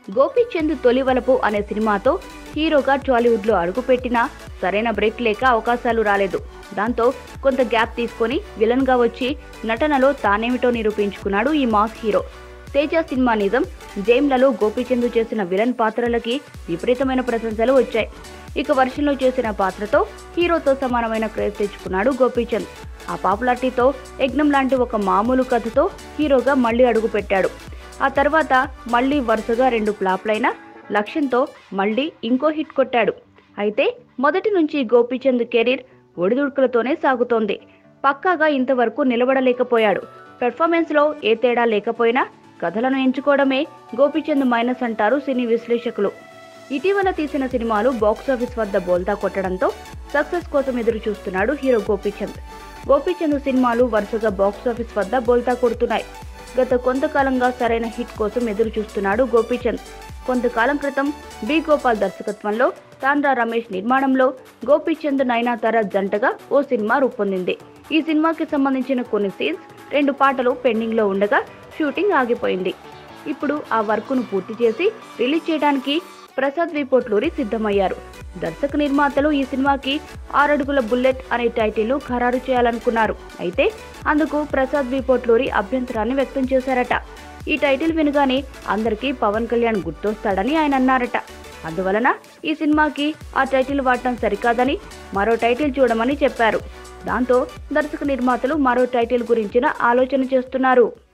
గోపీచంద్ తొలివలపు అనే సినిమాతో హీరోగా టాలీవుడ్లో అడుగుపెట్టినా సరైన బ్రేక్ లేక అవకాశాలు రాలేదు దాంతో కొంత గ్యాప్ తీసుకొని విలన్గా వచ్చి నటనలో తానేమిటో నిరూపించుకున్నాడు ఈ మాస్ హీరో తేజ సినిమా నిజం జైమ్లలో గోపీచంద్ చేసిన విలన్ పాత్రలకి విపరీతమైన ప్రశంసలు వచ్చాయి ఇక వర్షంలో చేసిన పాత్రతో హీరోతో సమానమైన క్రేజ్ తెచ్చుకున్నాడు గోపీచంద్ ఆ పాపులారిటీతో యజ్ఞం లాంటి ఒక మామూలు కథతో హీరోగా మళ్ళీ అడుగుపెట్టాడు ఆ తర్వాత మళ్ళీ వరుసగా రెండు ఫ్లాప్లైన లక్ష్యంతో మళ్ళీ ఇంకో హిట్ కొట్టాడు అయితే మొదటి నుంచి గోపీచంద్ కెరీర్ ఒడిదుడుకులతోనే సాగుతోంది పక్కాగా ఇంతవరకు నిలబడలేకపోయాడు పెర్ఫార్మెన్స్లో ఏ తేడా లేకపోయినా కథలను ఎంచుకోవడమే గోపీచంద్ మైనస్ అంటారు సినీ విశ్లేషకులు ఇటీవల తీసిన సినిమాలు బాక్సాఫీస్ వద్ద బోల్తా కొట్టడంతో సక్సెస్ కోసం ఎదురు చూస్తున్నాడు హీరో గోపీచంద్ గోపీచంద్ సినిమాలు వరుసగా బాక్సాఫీస్ వద్ద బోల్తా కొడుతున్నాయి గత కొంతకాలంగా సరైన హిట్ కోసం ఎదురు చూస్తున్నాడు గోపీచంద్ కొంతకాలం క్రితం బి గోపాల్ దర్శకత్వంలో తాండ్రా రమేష్ నిర్మాణంలో గోపీచంద్ నయనాతార జంటగా ఓ సినిమా రూపొందింది ఈ సినిమాకి సంబంధించిన కొన్ని సీన్స్ రెండు పాటలు పెండింగ్ లో ఉండగా షూటింగ్ ఆగిపోయింది ఇప్పుడు ఆ వర్క్ను పూర్తి చేసి రిలీజ్ చేయడానికి ప్రసాద్ వి పొట్లూరి సిద్ధమయ్యారు దర్శక నిర్మాతలు ఈ సినిమాకి ఆరడుగుల బుల్లెట్ అనే టైటిల్ను ఖరారు చేయాలనుకున్నారు అయితే అందుకు ప్రసాద్ వి పొట్లూరి అభ్యంతరాన్ని వ్యక్తం చేశారట ఈ టైటిల్ వినగానే అందరికీ పవన్ కళ్యాణ్ గుర్తొస్తాడని ఆయన అన్నారట అందువలన ఈ సినిమాకి ఆ టైటిల్ వాడటం సరికాదని మరో టైటిల్ చూడమని చెప్పారు దాంతో దర్శక నిర్మాతలు మరో టైటిల్ గురించిన ఆలోచన చేస్తున్నారు